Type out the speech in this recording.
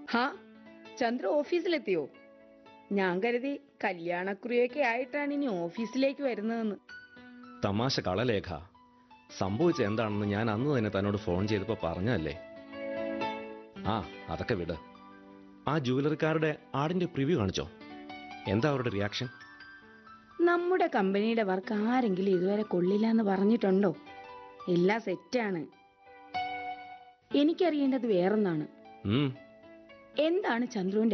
ഹാ ചന്ദ്ര ഓഫീസിലെത്തിയോ ഞാൻ കരുതി കല്യാണക്കുറിയൊക്കെ ആയിട്ടാണ് ഇനി ഓഫീസിലേക്ക് വരുന്നതെന്ന് തമാശ കളലേഖ സംഭവിച്ച എന്താണെന്ന് ഞാൻ അന്ന് തന്നെ തന്നോട് ഫോൺ ചെയ്തപ്പോൾ പറഞ്ഞതല്ലേ ആ അതൊക്കെ വിട് ആ ജുവലറിക്കാരുടെ ആടിന്റെ പ്രിവ്യൂ കാണിച്ചോ എന്താ അവരുടെ റിയാക്ഷൻ നമ്മുടെ കമ്പനിയുടെ വർക്ക് ആരെങ്കിലും ഇതുവരെ കൊള്ളില്ല എന്ന് പറഞ്ഞിട്ടുണ്ടോ എല്ലാം സെറ്റാണ് എനിക്കറിയേണ്ടത് വേറൊന്നാണ് ഉം എന്താണ് ചന്ദ്രുവിന്റെ